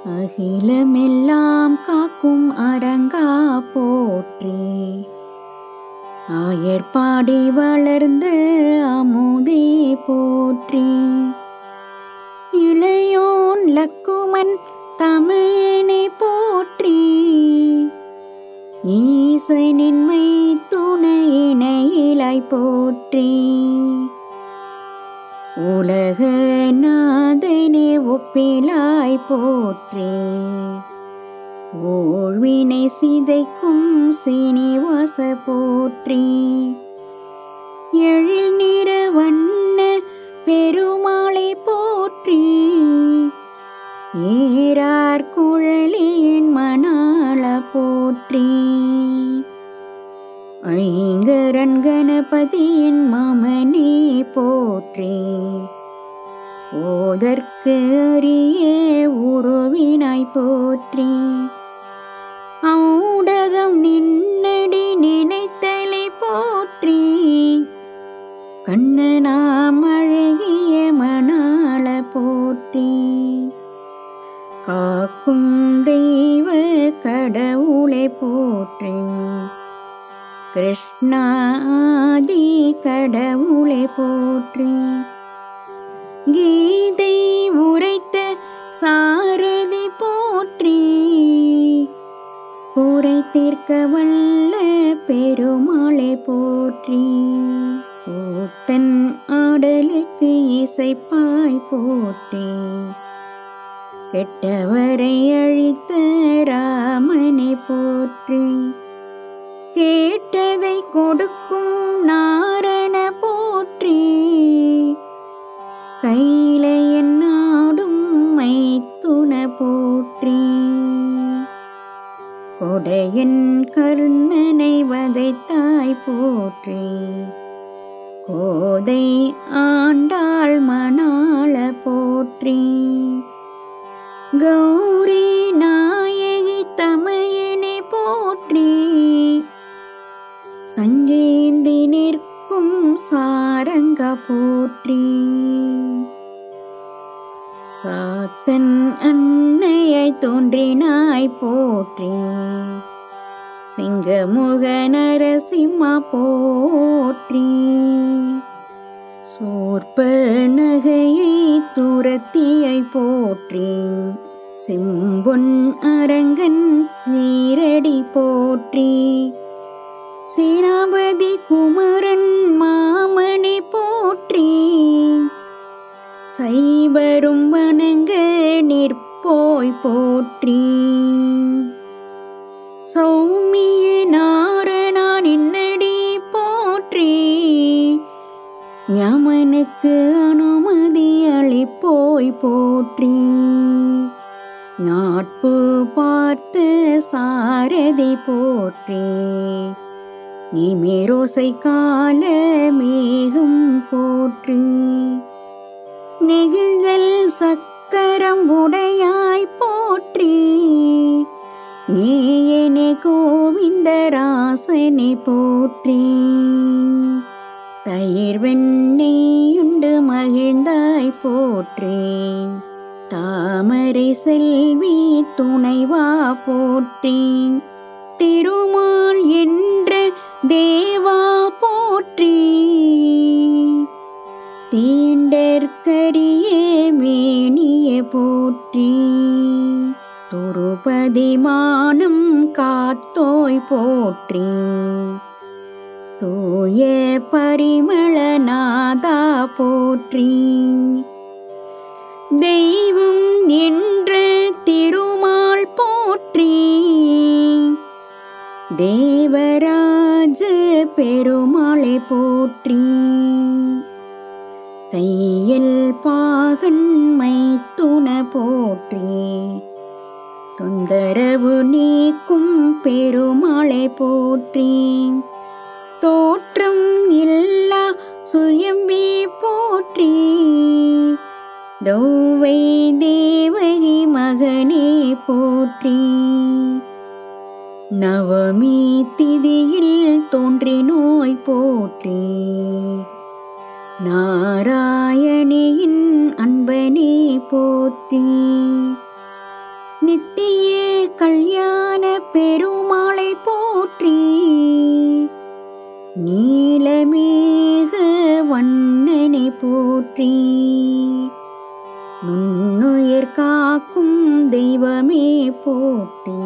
அகிலமெல்லாம் காக்கும் அரங்கா போற்றி ஆயர்பாடி வளர்ந்த அமுதே போற்றி இளையோன் லக்குமன் தமையனை போற்றி ஈசனின்மை துணையினையிலாய் போற்றி உலக நாதனே ஒப்பிலாய் போற்றி ஓழ்வினை சிதைக்கும் சீனிவாச போற்றி எழில் நிற வண்ண பெருமாளை போற்றி ஏறார் குழலியின் மணாள போற்றி ஐங்கரன் கணபதியின் மாமனே போற்றி ஓதற்கு அரிய உருவினாய் போற்றி ஔடதம் நின்னடி நினைத்தலை போற்றி கண்ணனாம் அழகிய மணாள போற்றி காக்கும் தெய்வ கடவுளை போற்றி கிருஷ்ணாதி கடவுளை போற்றி கீதை உரைத்த சாரதி போற்றி குறை தீர்க்க வல்ல பெருமாளை போற்றி கூத்தன் ஆடலுக்கு இசைப்பாய் போற்றி கெட்டவரை அழித்த ராமனை போற்றி கேட்டதை கொடுக்கும் நாரண போற்றி கைலையன் நாடும் மைத்துன போற்றி கொடையன் கர்ணனை வதைத்தாய் போற்றி கோதை ஆண்டாள் மணாள போற்றி கௌரி நாயகி தமையனை போற்றி சஞ்சேந்தி நிற்கும் சாரங்க போற்றி சாத்தன் அன்னையை தோன்றினாய் போற்றி சிங்கமுக நரசிம்மா போற்றி சூர்ப நகையை துரத்தியை போற்றி செம்பொன் அரங்கன் சீரடி போற்றி சேனாபதி குமரன் மாமணி போற்றி சைவரும் வணங்க நிற்போய் போற்றி சௌமிய நாரணா நின்னடி போற்றி ஞமனுக்கு அனுமதி அளிப்போய் போற்றி நாட்பு பார்த்து சாரதி போற்றி நிமிரோசை கால மேகம் போற்றி நெகிழ்தல் சக்கரம் உடையாய் போற்றி நீயனே கோவிந்தராசனை போற்றி தயிர் வெண்ணெயுண்டு மகிழ்ந்தாய் போற்றி தாமரை செல்வி துணைவா போற்றி திருமால் என்ற தேவா போற்றி தீண்டற்கரிய மேனிய போற்றி துருபதி மானம் காத்தோய் போற்றி தூய பரிமளநாதா போற்றி தெய்வம் என்ற திருமால் போற்றி தேவராஜ பெருமாளை போற்றி தையல் பாகன்மை துண போற்றி தொந்தரவு நீக்கும் பெருமாளை போற்றி தோற்றம் இல்லா சுயம்பி போற்றி தௌவை தேவகி மகனே போற்றி நவமி திதியில் தோன்றினோய் போற்றி நாராயணியின் அன்பனே போற்றி நித்திய கல்யாண பெருமாளை போற்றி நீலமேக வண்ணனை போற்றி நுண்ணுயிர் காக்கும் தெய்வமே போற்றி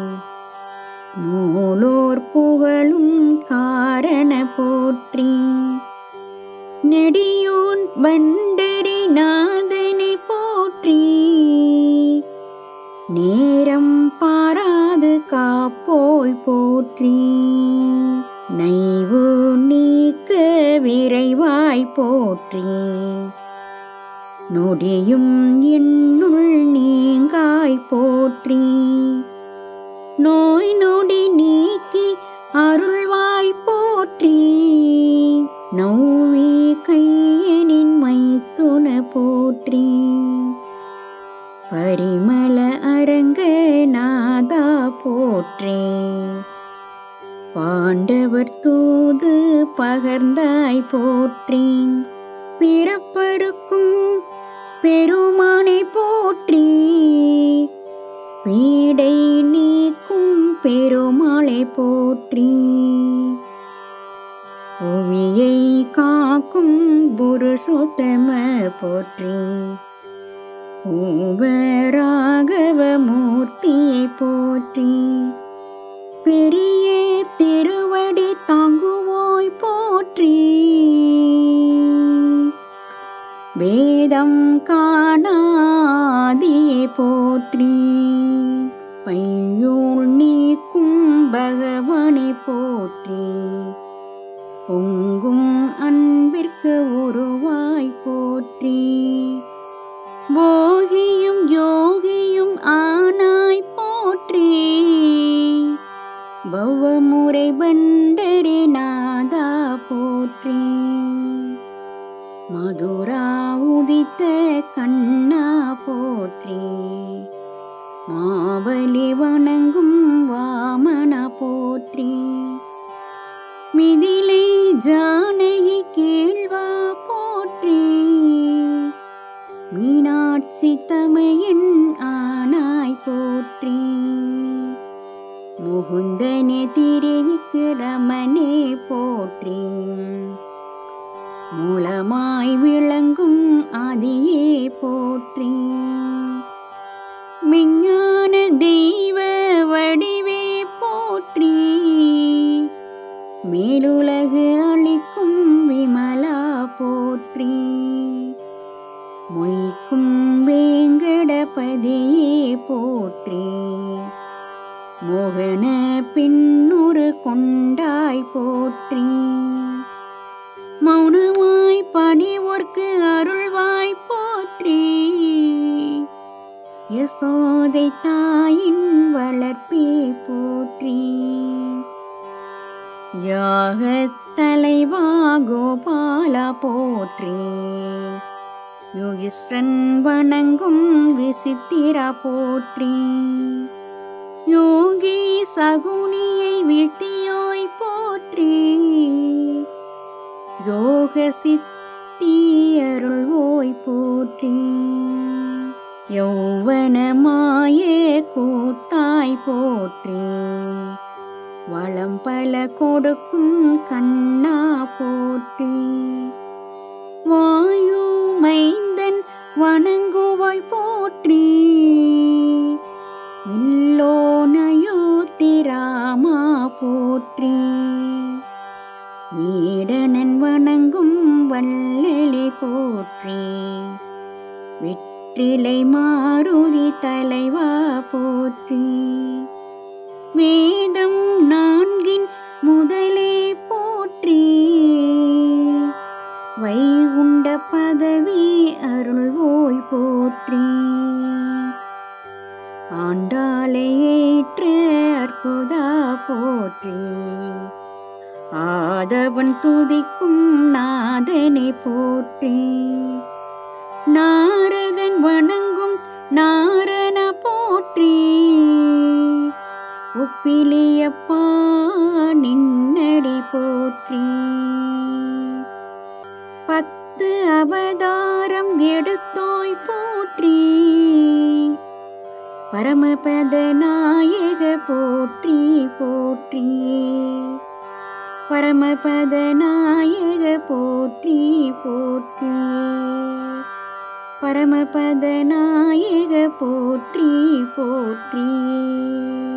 நூலோர் புகழும் காரண போற்றி நெடியோன் வண்டரி நாதனை போற்றி நேரம் பாராது காப்போய் போற்றி நைவு நீக்க விரைவாய் போற்றி நொடியும் என்னுள் நீங்காய் போற்றி நோய் நொடி நீக்கி அருள்வாய் போற்றி நௌவி கையனின் மைத்துன போற்றி பரிமள அரங்க நாதா போற்றி பாண்டவர் தூது பகர்ந்தாய் போற்றி பிறப்பருக்கும் பெருமானை போற்றி பீடை நீக்கும் பெருமாளை போற்றி புவியை காக்கும் புருஷோத்தம போற்றி பூவராகவ மூர்த்தியை போற்றி பெரிய திருவடி தாங்குவோய் போற்றி வேதம் காணாதியை போற்றி பையோள் நீக்கும் பகவானை போற்றி பொங்கும் அன்பிற்கு உருவாய் போற்றி போகியும் யோகியும் ஆனாய் போற்றி பவமுறை பண்டரி நாதா போற்றி மதுரா உதித்த கண்ணா போற்றி மாபலி வணங்கும் வாமன போற்றி மிதிலை ஜானகி கேள்வா போற்றி மீனாட்சி தமையன் ஆனாய் போற்றி முகுந்தனே திருவிக்கிரமனே போற்றி மூலமாய் விளங்கும் ஆதியே போற்றி விஞ்ஞான தெய்வ வடிவே போற்றி மேலுலகு அளிக்கும் விமலா போற்றி மொய்க்கும் வேங்கடபதியே போற்றி மோகன பின்னுரு கொண்டாய் போற்றி மௌனமாய் பணிவோர்க்கு அருள்வாய் போற்றி யசோதை தாயின் வளர்ப்பே போற்றி யாகத் தலைவா கோபாலா போற்றி யோகிஸ்ரன் வணங்கும் விசித்திரா போற்றி யோகி சகுனியை வீழ்த்தியோய் போற்றி யோக சித்தி அருள்வோய் போற்றி யௌவனமாயே கூத்தாய் போற்றி வளம் பல கொடுக்கும் கண்ணா போற்றி வாயு மைந்தன் வணங்குவாய் போற்றி இல்லோனயோ திராமா போற்றி வீடனன் வணங்கும் வள்ளலை போற்றி வெற்றிலை மாருதி தலைவா போற்றி வேதம் நான்கின் முதலே போற்றி வைகுண்ட பதவி அருள்வோய் போற்றி ஆண்டாலை ஏற்ற அற்புதா போற்றி ஆதவன் துதிக்கும் நாதனை போற்றி நாரதன் வணங்கும் நாரண போற்றி ஒப்பிலியப்பா நின்னடி போற்றி பத்து அவதாரம் எடுத்தோய் போற்றி பரமபத நாயக போற்றி போற்றியே பரமபத நாயக போற்றி போற்றியே பரமபத நாயக போற்றி போற்றியே